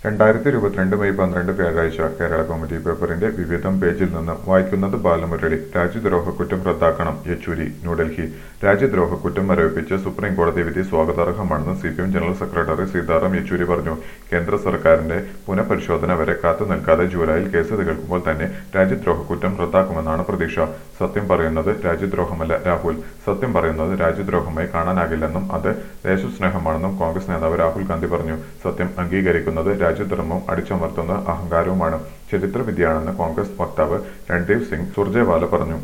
രണ്ടായിരത്തി ഇരുപത്തിരണ്ട് മെയ് പന്ത്രണ്ട് വ്യാഴാഴ്ച കേരള കൗമുദി പേപ്പറിന്റെ വിവിധം പേജിൽ നിന്ന് വായിക്കുന്നത് ബാലമുരളി രാജ്യദ്രോഹക്കുറ്റം റദ്ദാക്കണം യെച്ചൂരി ന്യൂഡൽഹി രാജ്യദ്രോഹക്കുറ്റം മരവിപ്പിച്ച സുപ്രീം കോടതി വിധി സ്വാഗതാർഹമാണെന്ന് C P M general secretary Sitaram Yechury പറഞ്ഞു കേന്ദ്ര സർക്കാരിന്റെ പുനഃപരിശോധന വരെ കാത്തു നിൽക്കാതെ ജൂലൈയിൽ കേസ് കേൾക്കുമ്പോൾ തന്നെ രാജ്യദ്രോഹക്കുറ്റം റദ്ദാക്കുമെന്നാണ് പ്രതീക്ഷ സത്യം പറയുന്നത് രാജ്യദ്രോഹമല്ല രാഹുൽ സത്യം പറയുന്നത് രാജ്യദ്രോഹമായി കാണാനാകില്ലെന്നും അത് ദേശസ്നേഹമാണെന്നും കോൺഗ്രസ് നേതാവ് രാഹുൽ ഗാന്ധി പറഞ്ഞു സത്യം അംഗീകരിക്കുന്നത് രാജ്യധർമ്മവും അടിച്ചമർത്തുന്ന അഹങ്കാരവുമാണ് ചരിത്രവിദ്യയാണെന്ന് കോൺഗ്രസ് വക്താവ് രൺദീപ് സിംഗ് സുർജേവാല പറഞ്ഞു